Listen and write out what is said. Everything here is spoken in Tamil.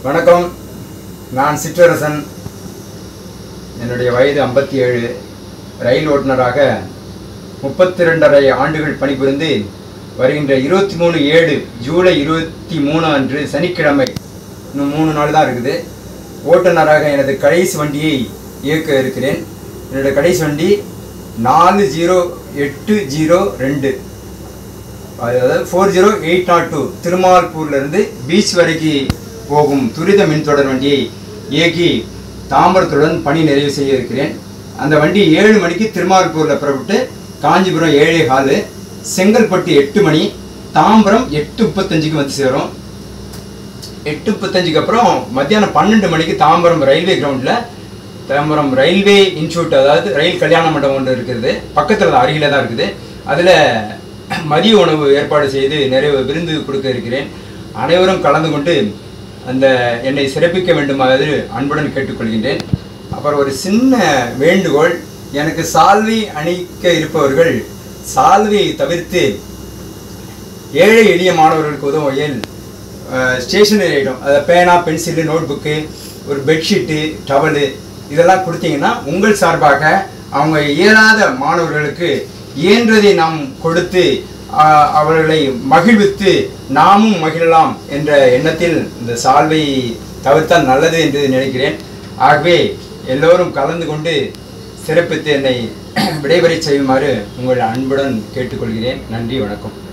வணக்கம் நான் சிற்றரசன் என்னுடைய வயது ஐம்பத்தி ஏழு ரயில் ஓட்டுநராக முப்பத்தி ரெண்டரை ஆண்டுகள் பணிபுரிந்து வருகின்ற இருபத்தி மூணு ஏழு ஜூலை இருபத்தி மூணு அன்று சனிக்கிழமை இன்னும் மூணு நாள் தான் இருக்குது ஓட்டுநராக எனது கடைசி வண்டியை இயக்க இருக்கிறேன் என்னுடைய கடைசி வண்டி நாலு ஜீரோ எட்டு ஜீரோ ரெண்டு அதாவது four zero eight nought two திருமால்பூர்லேருந்து பீச் வரைக்கும் போகும் துரித மின்தொடர் வண்டியை இயக்கி தாம்பரத்துடன் பணி நிறைவு செய்ய இருக்கிறேன் அந்த வண்டி ஏழு மணிக்கு திருமால்பூரில் புறப்பட்டு காஞ்சிபுரம் ஏழே காலு செங்கல்பட்டு எட்டு மணி தாம்பரம் எட்டு முப்பத்தஞ்சுக்கு வந்து சேரும் எட்டு முப்பத்தஞ்சுக்கு அப்புறம் மத்தியானம் பன்னெண்டு மணிக்கு தாம்பரம் ரயில்வே கிரவுண்டில் தாம்பரம் ரயில்வே இன்ஸ்டியூட் அதாவது ரயில் கல்யாண மண்டபம் ஒன்று இருக்கிறது பக்கத்தில் தான் அருகில் தான் இருக்குது அதில் மதிய உணவு ஏற்பாடு செய்து நிறைய விருந்து கொடுக்க இருக்கிறேன் அனைவரும் கலந்து கொண்டு அந்த என்னை சிறப்பிக்க வேண்டுமாறு அன்புடன் கேட்டுக்கொள்கின்றேன் அப்புறம் ஒரு சின்ன வேண்டுகோள் எனக்கு சால்வை அணிக்க இருப்பவர்கள் சால்வையை தவிர்த்து ஏழை எளிய மாணவர்களுக்கு உதவும் வகையில் ஸ்டேஷனரி ஐட்டம் அதாவது பேனா பென்சிலு நோட் புக்கு ஒரு பெட்ஷீட்டு டவலு இதெல்லாம் கொடுத்தீங்கன்னா உங்கள் சார்பாக அவங்க இயலாத மாணவர்களுக்கு இயன்றதை நாம் கொடுத்து ஆஹ், அவர்களை மகிழ்வித்து நாமும் மகிழலாம் என்ற எண்ணத்தில் இந்த சால்வை தவிர்த்தால் நல்லது என்று நினைக்கிறேன் ஆகவே எல்லோரும் கலந்து கொண்டு சிறப்பித்து என்னை விடைபெறச் செய்யுமாறு உங்கள் அன்புடன் கேட்டுக்கொள்கிறேன் நன்றி வணக்கம்